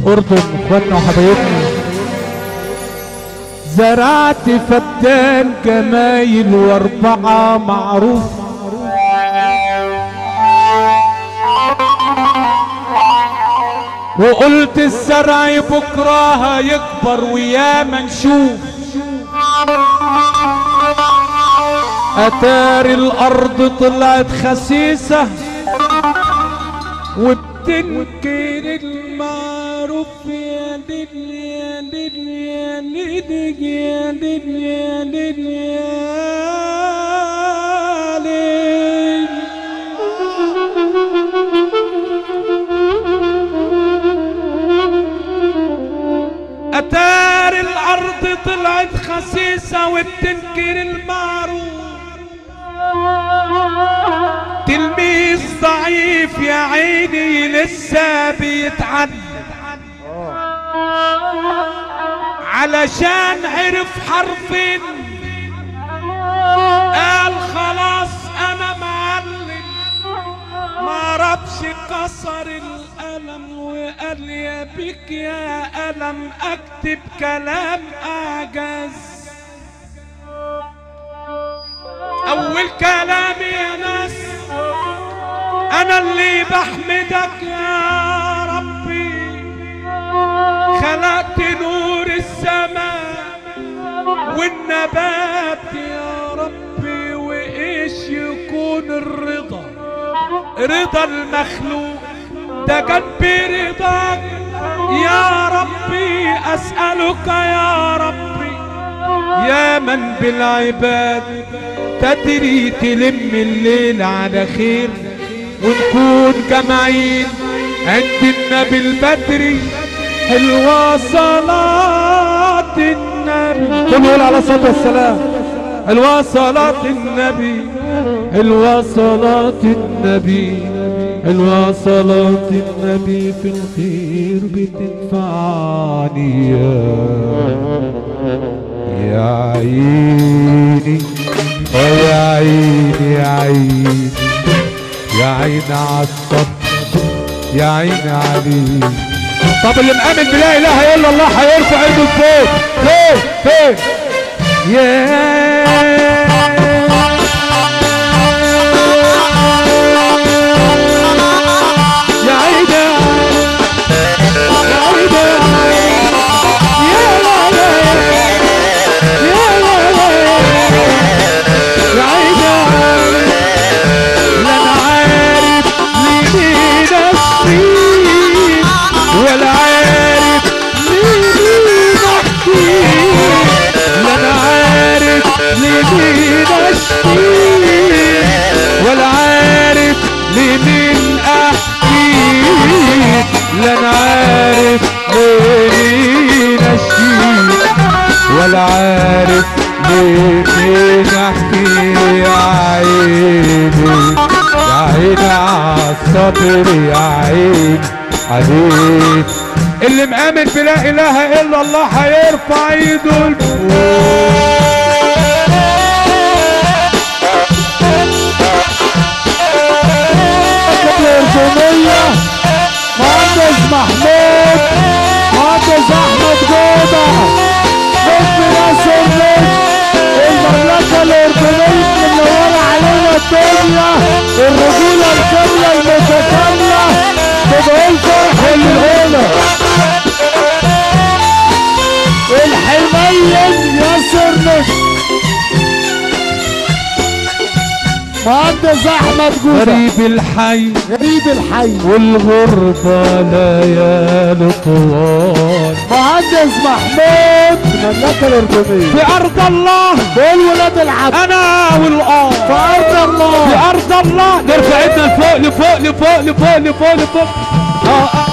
الاردن اخواننا وحبايبنا زرعت فدان جمايل واربعة معروف وقلت الزرع بكرة هيكبر وياما نشوف اتاري الارض طلعت خسيسة وبتنكر المعروف يا دل يا دل يا دل يا دل يا دل يا ليل أتار الأرض طلعت خسيسة وبتنكر المعروف تلميذ ضعيف يا عيني لسه بيتعلم علشان عرف حرفين قال خلاص انا معلم ما ربش كسر القلم وقال يا بك يا قلم اكتب كلام اعجز اول كلامي يا ناس انا اللي بحمدك يا ربي خلقت نور السماء والنبات يا ربي وايش يكون الرضا رضا المخلوق ده جنب رضاك يا ربي اسالك يا ربي يا من بالعباد تدري تلم الليل على خير ونكون جمعين عند النبي البدري حلوة صلاة النبي كل يقول على الصلاة والسلام حلوة صلاة النبي حلوة صلاة النبي حلوة صلاة النبي في الخير بتنفعني يا يا عيني اه يا عيني يا عيني يا عيني عالصبر يا عيني عليك طب اللي مآمن بلا اله الا الله هيرفع ايده لفوق فوق فوق يا يا عيني يا عيني يا لا لا يا لا لا يا عيني لا انا عارف لمين اشفيك ولا عارف لمين احكيك لا انا عارف لمين اشفيك ولا عارف لمين احكيك لا انا عارف لمين اشفيك ولا عارف لمين احكي يا عيني يا عيني عالصبر يا عيني عليك اللي مآمن بلا اله الا الله هيرفع ايده الأردنية مهندس محمود مهندس أحمد جودة نجم ناصر نجم المملكة الأردنية منورة علينا الدنيا الرجولة الكاملة المتكاملة بتقول فرح الهنا الحنين ياسر نجم مهندس أحمد جودة غريب الحي غريب الحي والغربة ليالي طوال مهندس محمود المملكة الأردنية في ارض الله دول ولاد العبد انا والاه في أرض الله في ارض الله نرفع ايدنا لفوق لفوق لفوق لفوق لفوق لفوق اه